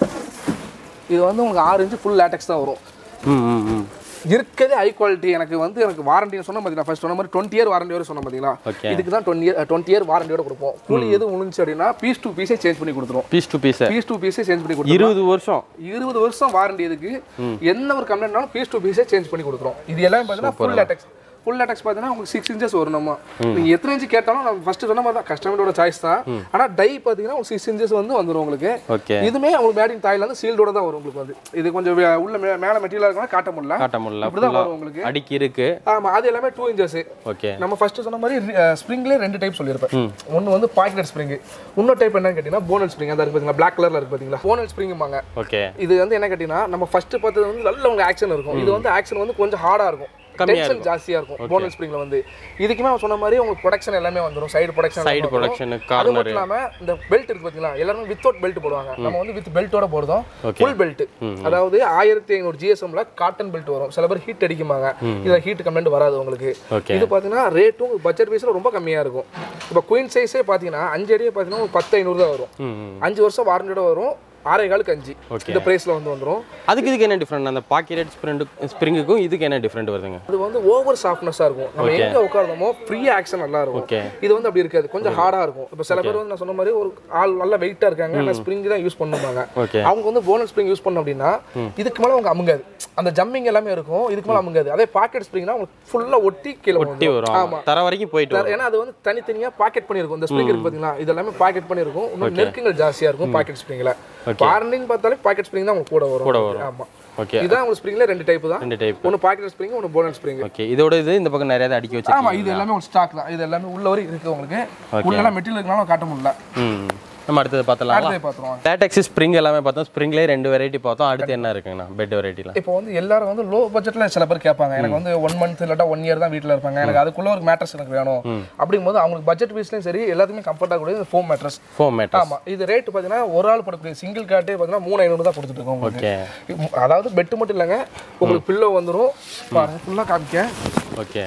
இது வந்து உங்களுக்கு ஆறு இன்ச்சு ஃபுல் லேட்டெக்ஸ் தான் வரும் ம் ம் ம் இருக்கிறதே ஹை குவாலிட்டி எனக்கு வந்து எனக்கு வாரண்டி சொன்ன பார்த்தீங்களா ஃபர்ஸ்ட் சொன்ன மாதிரி டுவெண்ட்டி இயர் வாரண்டி வரை சொன்ன பார்த்தீங்களா ஓகே இதுக்கு தான் டுவெண்ட்டி இயர் டுவெண்ட்டி இயர் வாரண்டியோட கொடுப்போம் கூலி எது முடிஞ்சு அப்படின்னா பீஸ் டூ பீஸே சேஞ்ச் பண்ணி கொடுத்துருவோம் piece to piece piece to பீஸே சேஞ்ச் பண்ணி கொடுத்துருவோம் இருபது வருஷம் இருபது வருஷம் வாரண்டி இதுக்கு என்ன ஒரு கம்ப்ளைண்ட்னாலும் பீஸ் டூ பீஸே சேஞ்ச் பண்ணி கொடுத்துரும் இது எல்லாமே பார்த்தீங்கன்னா ஃபுல் லேட்டெக்ஸ் ஃபுல் லேட்டெக்ஸ் பார்த்தீங்கன்னா உங்களுக்கு சிக்ஸ் இன்ச்சஸ் வரும் நம்ம நீங்கள் எத்தனை இன்ச்சு கேட்டாலும் நம்ம ஃபர்ஸ்ட் சொன்ன மாதிரி தான் கஸ்டமரோட சாய்ஸ் தான் ஆனால் டை பார்த்தீங்கன்னா உங்களுக்கு சிக்ஸ் இன்ச்சஸ் வந்து வந்துடும் உங்களுக்கு ஓகே இதுமே உங்களுக்கு மேட் இன் தாய்லாந்து சீல்டோட தான் வரும் உங்களுக்கு வந்து இது கொஞ்சம் வே- உள்ள மே- மேல மெட்டீரியல் இருக்கனால காட்ட முடியல காட்ட முடியல இப்படி தான் ஃபுல்லா வரும் உங்களுக்கு அடிக்கி இருக்கு ஆமா அது எல்லாமே டூ இன்ச்சஸ் ஓகே நம்ம ஃபர்ஸ்ட் சொன்ன மாதிரி ஸ்ப்ரிங்லேயே ரெண்டு டைப் சொல்லியிருப்பேன் ஒன்று வந்து பாக்கெட் ஸ்ப்ரிங் இன்னொரு டைப் என்னன்னு கேட்டிங்கன்னா போனல் ஸ்ப்ரிங் அந்த இருக்கு பார்த்தீங்களா பிளாக் கலர்ல இருக்கு பார்த்தீங்களா போனல் ஸ்ப்ரிங்குமாங்க ஓகே இது வந்து என்ன கேட்டிங்கன்னா நம்ம ஃபர்ஸ்ட் பார்த்தது வந்து நல்ல உங்களுக்கு ஆக்ஷன் இருக்கும் இது வந்து ஆக்ஷன் வந்து கொஞ்சம் ஹார்டா இருக்கும் கம்மியா டென்ஷன் ஜாஸ்தியா இருக்கும் போனல் ஸ்ப்ரிங்ல வந்து இதுக்குமே அவன் சொன்ன மாதிரி உங்களுக்கு ப்ரொடக்ஷன் எல்லாமே வந்துடும் சைடு ப்ரொடக்ஷன் சைடு ப்ரொடக்ஷன் அது கார்னர் மட்டும் இல்லாம இந்த பெல்ட் இருக்கு பாத்தீங்களா எல்லாரும் வித்தவுட் பெல்ட் போடுவாங்க நம்ம வந்து வித் பெல்ட்டோட போடுறோம் ஃபுல் பெல்ட் அதாவது ஆயிரத்தி ஐநூறு ஜிஎஸ்எம்ல காட்டன் பெல்ட் வரும் சில பேர் ஹீட் அடிக்குமாங்க இதுல ஹீட் கம்ப்ளைண்ட் வராது உங்களுக்கு ஓகே இது பாத்தீங்கன்னா ரேட்டும் பட்ஜெட் வைஸ்ல ரொம்ப கம்மியா இருக்கும் இப்போ குயின் சைஸே பாத்தீங்கன்னா அஞ்சு அடியே பாத்தீங்கன்னா ஒரு பத்து ஐநூறு தான் வரும் ம் ம். அஞ்சு வருஷம் வாரண்டியோட வரும் ஆறே காலுக்கு அஞ்சு Okay. இந்த பிரைஸ்ல வந்து வந்துரும் அதுக்கு இதுக்கு என்ன டிஃப்ரெண்ட் அந்த பாக்கெட் ஸ்ப்ரிண்ட் ஸ்ப்ரிங்குக்கும் இதுக்கு என்ன டிஃப்ரெண்ட் வருதுங்க அது வந்து ஓவர் சாஃப்ட்னஸா இருக்கும் நம்ம எங்க உட்கார்ந்தோமோ ஃப்ரீ ஆக்ஷன் நல்லா இருக்கும் ஓகே இது வந்து அப்படி இருக்காது கொஞ்சம் ஹார்டா இருக்கும் இப்போ சில பேர் வந்து நான் சொன்ன மாதிரி ஒரு ஆள் நல்ல வெயிட்டா இருக்காங்க ஆனா ஸ்ப்ரிங் தான் யூஸ் பண்ணுவாங்க ஓகே அவங்க வந்து போனல் ஸ்ப்ரிங் யூஸ் பண்ணோம் அப்படின்னா இதுக்கு மேல அவங்க அமுங்காது அந்த ஜம்மிங் எல்லாமே இருக்கும் இதுக்கு மேல அமுங்காது அதே பாக்கெட் ஸ்ப்ரிங்னா உங்களுக்கு ஃபுல்லா ஒட்டி கீழே ஒட்டி வந்துரும். வரும் ஆமா ஆமா. தர வரைக்கும் போயிட்டு வரும் ஏன்னா அது வந்து தனித்தனியா பாக்கெட் பண்ணிருக்கும் இந்த ஸ்ப்ரிங் இருக்கு பாத்தீங்களா இது எல்லாமே பாக்கெட் பண்ணிருக்கும் இன்னும் நெருக்கங்கள் ஜாஸ்தியா இருக்கும் பாக்கெட் ஸ்ப்ரிங்ல வாரண்டின்னு பார்த்தாலே பாக்கெட் ஸ்ப்ரிங் தான் உங்களுக்கு கூட வரும் கூட வரும். ஆமா ஓகே இதான் உங்களுக்கு ஸ்ப்ரிங்ல ரெண்டு டைப் தான் ரெண்டு டைப் ஒன்னு பாக்கெட் ஸ்ப்ரிங் ஒன்னு போனல் ஸ்ப்ரிங் ஓகே இதோட இது இந்த பக்கம் நிறைய இதை அடுக்கி வச்சிருக்கீங்க ஆமா இது எல்லாமே ஒரு ஸ்டாக் தான் இது எல்லாமே உள்ள வரை இருக்கு உங்களுக்கு உள்ள மெட்டீரியல் இருக்கனால காட்ட முடியல ம் நம்ம அடுத்தது பார்த்தலாம் அடுத்தது பாத்துருவாங்க லேட்டெக்ஸ் ஸ்ப்ரிங் எல்லாமே பார்த்தோம் ஸ்ப்ரிங்லேயே ரெண்டு வெரைட்டி பார்த்தோம் அடுத்து என்ன இருக்குங்கண்ணா பெட் வெரைட்டியில் இப்போ வந்து எல்லாரும் வந்து லோ பட்ஜெட்ல சில பேர் கேட்பாங்க எனக்கு வந்து ஒன் மந்த் இல்லாட்டா ஒன் இயர் தான் வீட்டில் இருப்பாங்க எனக்கு அதுக்குள்ள ஒரு மேட்ரஸ் எனக்கு வேணும் அப்படிங்கும்போது அவங்களுக்கு பட்ஜெட் வைஸ்லையும் சரி எல்லாத்துக்குமே கம்ஃபர்ட்டாக கூட இந்த ஃபோம் மேட்ரஸ் ஃபோம் மேட்டர் ஆமா இது ரேட் பார்த்தீங்கன்னா ஒரு ஆள் படக்கூடிய சிங்கிள் கார்ட்டே பார்த்தீங்கன்னா மூணு ஐநூறு தான் கொடுத்துட்டு இருக்கோம் உங்களுக்கு ஓகே அதாவது பெட்டு மட்டும் இல்லைங்க உங்களுக்கு பில்லோ வந்துடும் பாருங்க ஃபுல்லாக காமிக்க ஓகே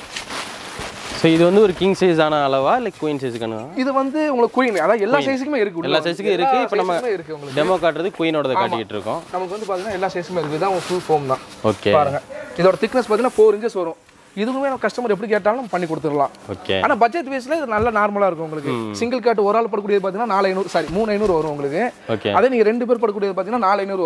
ஸோ இது வந்து ஒரு கிங் சைஸ் ஆன அளவா இல்லை குயின் சைஸுக்கான இது வந்து உங்களுக்கு குயின் அதாவது எல்லா சைஸுக்குமே இருக்கு உள்ள எல்லா வந்து. சைஸுக்கும் இருக்கு எல்லா இப்போ நம்ம size-க்குமே இருக்கு உங்களுக்கு டெமோ காட்டுறது குயினோட காட்டிக்கிட்டு இருக்கோம் நமக்கு வந்து பார்த்தீங்கன்னா எல்லா சைஸுமே இருக்குது இதான் ஒரு ஃபுல் ஃபோம் தான் ஓகே பாருங்க இதோட திக்னஸ் பார்த்தீங்கன்னா ஃபோர் இன்ச்சஸ் வரும் இதுவுமே நம்ம கஸ்டமர் எப்படி கேட்டாலும் பண்ணி கொடுத்துடலாம் ஓகே ஆனா பட்ஜெட் வைஸ்ல இது நல்ல நார்மலா இருக்கும் உங்களுக்கு சிங்கிள் கார்ட் ஒரு ஆள் படக்கூடியது பார்த்தீங்கன்னா நாலு ஐநூறு சாரி மூணு ஐநூறு வரும் உங்களுக்கு ஓகே அதே நீங்க ரெண்டு பேர் படக்கூடியது பார்த்தீங்கன்னா நாலு ஐநூறு வரும்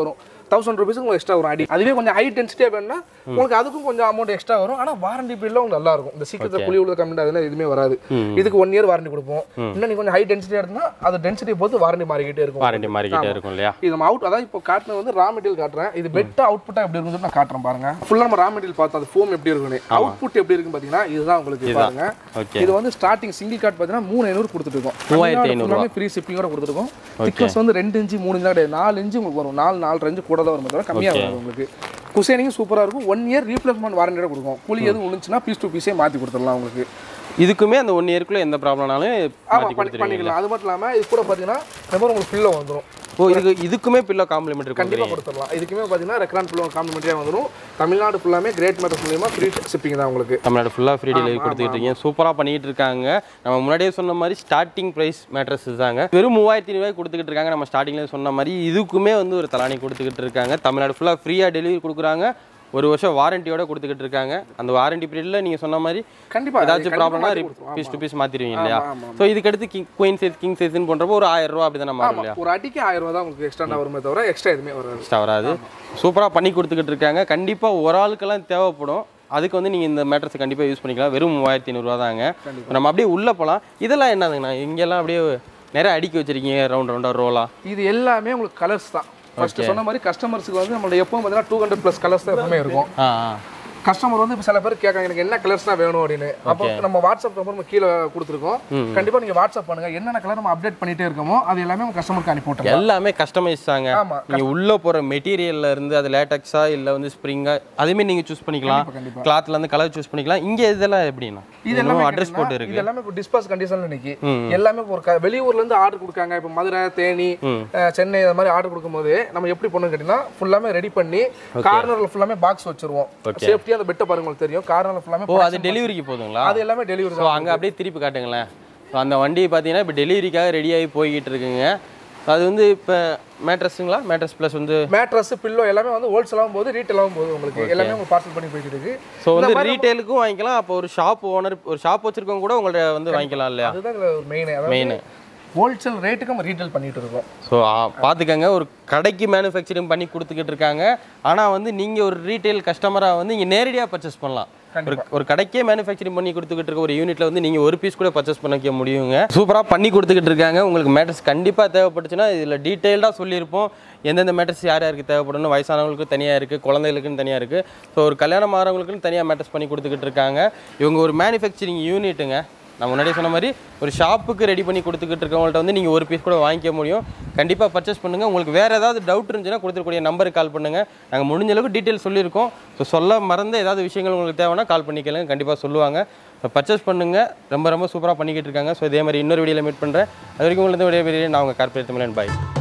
தௌசண்ட் ருபீஸ் உங்களுக்கு எக்ஸ்ட்ரா வரும் அடி அதுவே கொஞ்சம் ஹை டென்சிட்டியாக வேணும்னா உங்களுக்கு அதுக்கும் கொஞ்சம் அமௌண்ட் எக்ஸ்ட்ரா வரும் ஆனால் வாரண்டி பீரியட்ல உங்களுக்கு நல்லா இருக்கும் இந்த சீக்கிரத்தில் புளி உள்ள கம்மிட் அதெல்லாம் எதுவுமே வராது இதுக்கு ஒன் இயர் வாரண்டி கொடுப்போம் இன்னும் நீ கொஞ்சம் ஹை டென்சிட்டியாக இருந்தா அது டென்சிட்டியை பொறுத்து வாரண்டி மாறிக்கிட்டே இருக்கும் வாரண்டி மாறிக்கிட்டே இருக்கும் இல்லையா இது நம்ம அவுட் அதாவது இப்போ காட்டுறது வந்து ரா மெட்டீரியல் காட்டுறேன் இது பெட்டா அவுட்புட்டா எப்படி இருக்குன்னு நான் காட்டுறேன் பாருங்க ஃபுல்லா நம்ம ரா மெட்டீரியல் பார்த்தோம் அது ஃபோம் எப்படி இருக்குன்னு அவுட்புட் எப்படி இருக்குன்னு பாத்தீங்கன்னா இதுதான் உங்களுக்கு பாருங்க ஓகே இது வந்து ஸ்டார்டிங் சிங்கிள் கார்ட் பார்த்தீங்கன்னா மூணு ஐநூறு கொடுத்துட்டு இருக்கோம் மூவாயிரத்தி ஐநூறு ஃப்ரீ ஷிப்பிங்கோட கொடுத்துருக்கோம் திக்னஸ் வந்து ரெண்டு இன்ச்சு மூணு இன்ச்சு கிடையாது நாலு இன்ச்சு உங்களுக்கு வரும் நாலு நாலு இன்ச்சு கூட தான் வரும் தவிர கம்மியாக வராது உங்களுக்கு குசேனிங் சூப்பராக இருக்கும் ஒன் இயர் ரீப்ளேஸ்மெண்ட் வாரண்டியோட கொடுக்கும் புளி எதுவும் விழுந்துச்சுன்னா பீஸ் டு பீஸே மாற்றி கொடுத்துடலாம் உங்களுக்கு இதுக்குமே அந்த ஒன் இயர்க்குள்ள எந்த ப்ராப்ளம்னாலும் ஆமா மாற்றி பண்ணி கொடுத்துருவீங்க பண்ணிக்கலாம் அது மட்டும் இல்லாமல் இது கூட பார்த்தீங்கன்னா இந்த மாதிரி உங்களுக்கு ஃபில்லோ வந்துடும் ஓ இதுக்கு இதுக்குமே பில்லோ காம்ப்ளிமெண்ட் இருக்கும் கண்டிப்பாக கொடுத்துடலாம் இதுக்குமே பார்த்தீங்கன்னா ரெக்ரான் ஃபுல்லாக காம்ப்ளிமெண்ட்டாக வந்துடும் தமிழ்நாடு ஃபுல்லாமே கிரேட் மேட்டர்ஸ் மூலியமாக ஃப்ரீ ஷிப்பிங் தான் உங்களுக்கு தமிழ்நாடு ஃபுல்லாக ஃப்ரீ டெலிவரி கொடுத்துக்கிட்டு இருக்கீங்க சூப்பராக பண்ணிட்டு இருக்காங்க நம்ம முன்னாடியே சொன்ன மாதிரி ஸ்டார்டிங் ப்ரைஸ் மேட்ரஸ் தாங்க வெறும் மூவாயிரத்தி ஐநூறுவாய் கொடுத்துக்கிட்டு இருக்காங்க நம்ம ஸ்டார்டிங்லேயே சொன்ன மாதிரி இதுக்குமே வந்து ஒரு தலானி கொடுத்துக்கிட்டு இருக்காங்க தமிழ்நாடு ஃபுல்லாக ஃப்ரீயாக டெலிவரி கொடுக்குறாங்க ஒரு வருஷம் வாரண்டியோட கொடுத்துக்கிட்டு இருக்காங்க அந்த வாரண்டி பீரியடில் நீங்கள் சொன்ன மாதிரி கண்டிப்பாக ஏதாச்சும் ப்ராப்ளம்னா பீஸ் டு பீஸ் மாற்றிடுவீங்க இல்லையா ஸோ இதுக்கு அடுத்து கிங் குயின் சைஸ் கிங் சைஸ்னு பண்ணுறப்போ ஒரு ஆயிரம் ரூபா அப்படி தானே மாறும் இல்லையா ஒரு அடிக்கு ஆயிரம் ரூபா தான் உங்களுக்கு எக்ஸ்ட்ரா வருமே தவிர எக்ஸ்ட்ரா எதுவுமே வராது எக்ஸ்ட்ரா வராது சூப்பராக பண்ணி கொடுத்துக்கிட்டு இருக்காங்க கண்டிப்பாக ஒரு ஆளுக்கெல்லாம் தேவைப்படும் அதுக்கு வந்து நீங்கள் இந்த மேட்ரஸ் கண்டிப்பாக யூஸ் பண்ணிக்கலாம் வெறும் மூவாயிரத்தி ஐநூறுரூவா தாங்க நம்ம அப்படியே உள்ளே போகலாம் இதெல்லாம் என்னதுங்கண்ணா இங்கெல்லாம் அப்படியே நிறைய அடுக்கி வச்சிருக்கீங்க ரவுண்ட் ரவுண்டாக ரோலா இது எல்லாமே உங்களுக்கு கலர்ஸ் தான் ஃபர்ஸ்ட் சொன்ன மாதிரி கஸ்டமர்ஸ்க்கு வந்து நம்மளோட எப்பவும் பார்த்தீங்கன்னா டூ ஹண்ட்ரட் ப்ளஸ் கலர்ஸ் தான் எப்பவுமே இருக்கும் ஆ ஆ கஸ்டமர் வந்து இப்போ சில பேர் கேட்காங்க எனக்கு என்ன கலர்ஸ் தான் வேணும் அப்படின்னு அப்போ நம்ம வாட்ஸ்அப் நம்பர் நம்ம கீழே கொடுத்துருக்கோம் கண்டிப்பா நீங்க வாட்ஸ்அப் பண்ணுங்க என்னென்ன கலர் நம்ம அப்டேட் பண்ணிட்டே இருக்கோமோ அது எல்லாமே உங்க கஸ்டமருக்கு அனுப்பி விட்டுருங்க எல்லாமே கஸ்டமைஸ் தாங்க ஆமா நீங்கள் உள்ளே போகிற மெட்டீரியல்ல இருந்து அது லேட்டக்ஸா இல்லை வந்து ஸ்ப்ரிங்கா அதுவுமே நீங்கள் சூஸ் பண்ணிக்கலாம் கண்டிப்பா. கிளாத்ல இருந்து கலர் சூஸ் பண்ணிக்கலாம் இங்கே இதெல்லாம் எப்படின்னா இது இது எல்லாமே அட்ரஸ் போட்டு இருக்கு இது எல்லாமே இப்போ டிஸ்பாஸ் கண்டிஷன்ல நிக்கி எல்லாமே இப்போ ஒரு க- வெளியூர்ல இருந்து ஆர்டர் கொடுக்காங்க இப்போ மதுரை தேனி அஹ், சென்னை அந்த மாதிரி ஆர்டர் கொடுக்கும்போது நம்ம எப்படி பண்ணணும் கேட்டீங்கன்னா ஃபுல்லாமே ரெடி பண்ணி கார்னர்ல ஃபுல்லாமே பாக்ஸ் வச்சிருவோம் சேஃப்டியா அந்த பெட்டை பாருங்க உங்களுக்கு தெரியும் கார்னர்ல ஃபுல்லாமே ஓ அது டெலிவரிக்கு போதுங்களா அது எல்லாமே டெலிவரி ஸோ அங்கே அப்படியே திருப்பி காட்டுங்களேன் ஸோ அந்த வண்டி பார்த்தீங்கன்னா இப்போ டெலிவரிக்காக ரெடியாகி போய்கிட்டு இருக்குங்க அது வந்து இப்போ மேட்ரஸுங்களா மேட்ரஸ் ப்ளஸ் வந்து மேட்ரஸ் பில்லோ எல்லாமே வந்து ஹோல்சேலாகவும் போகுது ரீட்டெயிலாகவும் போகுது உங்களுக்கு எல்லாமே உங்களுக்கு பார்சல் பண்ணி போயிட்டு இருக்கு ஸோ வந்து ரீட்டைலுக்கும் வாங்கிக்கலாம் அப்போ ஒரு ஷாப் ஓனர் ஒரு ஷாப் வச்சிருக்கவங்க கூட உங்கள்ட்ட வந்து வாங்கிக்கலாம் இல்லையா அதுதான் இதுல ஒரு மெயின் அதாவது மெயின் ஹோல்சேல் ரேட்டுக்கு நம்ம ரீட்டைல் பண்ணிட்டு இருக்கோம் ஸோ பார்த்துக்கங்க ஒரு கடைக்கு மேனுஃபேக்சரிங் பண்ணி கொடுத்துக்கிட்டு இருக்காங்க ஆனால் வந்து நீங்கள் ஒரு ரீட்டைல் கஸ்டமராக வந்து இங்கே நேரடியாக பர்ச்சேஸ் பண்ணலாம் ஒரு ஒரு கடைக்கே மேனுஃபேக்சரிங் பண்ணி கொடுத்துக்கிட்டு இருக்க ஒரு யூனிட்ல வந்து நீங்கள் ஒரு பீஸ் கூட பர்ச்சேஸ் பண்ணிக்க முடியுங்க சூப்பராக பண்ணி கொடுத்துக்கிட்டு இருக்காங்க உங்களுக்கு மேட்டர்ஸ் கண்டிப்பாக தேவைப்பட்டுச்சுன்னா இதில் டீட்டெயில்டாக சொல்லியிருப்போம் எந்தெந்த மேட்டர்ஸ் யார் யாருக்கு தேவைப்படணும் வயசானவங்களுக்கு தனியாக இருக்குது குழந்தைகளுக்குன்னு தனியாக இருக்குது ஸோ ஒரு கல்யாணம் ஆகிறவங்களுக்குன்னு தனியாக மேட்டர்ஸ் பண்ணி கொடுத்துக்கிட்டு இருக்காங்க இவங்க ஒரு மேனுஃபேக்சரிங் யூனிட்டுங்க நான் முன்னாடியே சொன்ன மாதிரி ஒரு ஷாப்புக்கு ரெடி பண்ணி கொடுத்துக்கிட்டு இருக்கவங்கள்ட்ட வந்து நீங்கள் ஒரு பீஸ் கூட வாங்கிக்க முடியும் கண்டிப்பாக பர்ச்சேஸ் பண்ணுங்கள் உங்களுக்கு வேறு ஏதாவது டவுட் இருந்துச்சுன்னா கொடுத்துருக்கூடிய நம்பருக்கு கால் பண்ணுங்கள் நாங்கள் முடிஞ்ச அளவுக்கு டீட்டெயில் சொல்லியிருக்கோம் ஸோ சொல்ல மறந்த ஏதாவது விஷயங்கள் உங்களுக்கு தேவைன்னா கால் பண்ணி கேளுங்க கண்டிப்பாக சொல்லுவாங்க ஸோ பர்ச்சேஸ் பண்ணுங்கள் ரொம்ப ரொம்ப சூப்பராக பண்ணிக்கிட்டு இருக்காங்க ஸோ இதே மாதிரி இன்னொரு வீடியோவில் மீட் பண்ணுறேன் அது வரைக்கும் உங்களுக்கு விடைய நான் உங்கள் கார்பரேட் தமிழன் பாய்